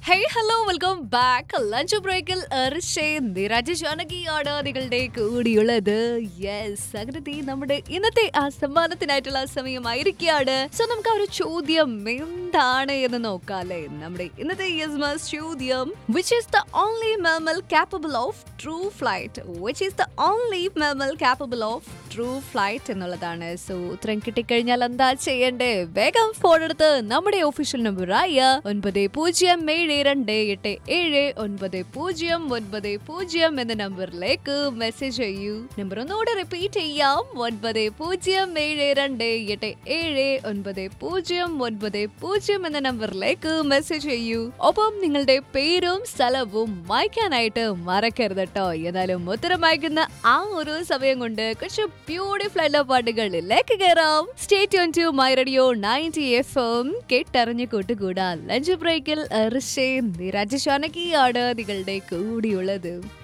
hey hello welcome back lunch ബ്രേക്കിൽ നിരാജ് ജാനകിയാണ് നിങ്ങളുടെ കൂടിയുള്ളത് yes അങ്ങനെ ദേ നമ്മുടെ ഇന്നത്തെ ആ സമ്മാനത്തിനായിട്ടുള്ള സമയമായിരിക്കുകയാണ് സോ നമുക്ക് ആ ഒരു ചോദ്യം എന്താണ് എന്ന് നോക്കാല്ലേ നമ്മുടെ ഇന്നത്തെ യെസ് മസ് ചോദ്യം which is the only mammal capable of true flight which is the only mammal capable of true flight എന്നുള്ളതാണ് സോ ഉത്തരം കിട്ടിക്കഴിഞ്ഞാൽ എന്താ ചെയ്യണ്ടേ വേഗം ഫോൺ എടുത്ത് നമ്മുടെ ഒഫീഷ്യൽ നമ്പറായ ഒൻപത് പൂജ്യം ഏഴ് രണ്ട് എട്ട് ഏഴ് ഒൻപത് പൂജ്യം ഒൻപത് പൂജ്യം എന്ന നമ്പറിലേക്ക് മെസ്സേജ് ചെയ്യൂ നമ്പർ ഒന്നുകൂടെ റിപ്പീറ്റ് ചെയ്യാം ഒൻപത് പൂജ്യം ഏഴ് രണ്ട് എട്ട് ഏഴ് ഒൻപത് പൂജ്യം ഒൻപത് പൂജ്യം എന്ന നമ്പറിലേക്ക് മെസ്സേജ് ചെയ്യൂ ഒപ്പം നിങ്ങളുടെ പേരും സ്ഥലവും വായിക്കാനായിട്ട് മറക്കരുത് കേട്ടോ എന്നാലും ഉത്തരം വായിക്കുന്ന ആ ഒരു സമയം കൊണ്ട് കുറച്ച് ബ്യൂട്ടിഫുൾ ആയിട്ടുള്ള പാട്ടുകളിലേക്ക് കയറാം സ്റ്റേറ്റ് ഓൺ to my radio ninety F M കേട്ടറിഞ്ഞ് കൂട്ടുകൂടാ ലഞ്ച് ബ്രേക്കിൽ ഋഷേ നിരാജ് ഷാനകിയാണ് നിങ്ങളുടെ കൂടിയുള്ളത്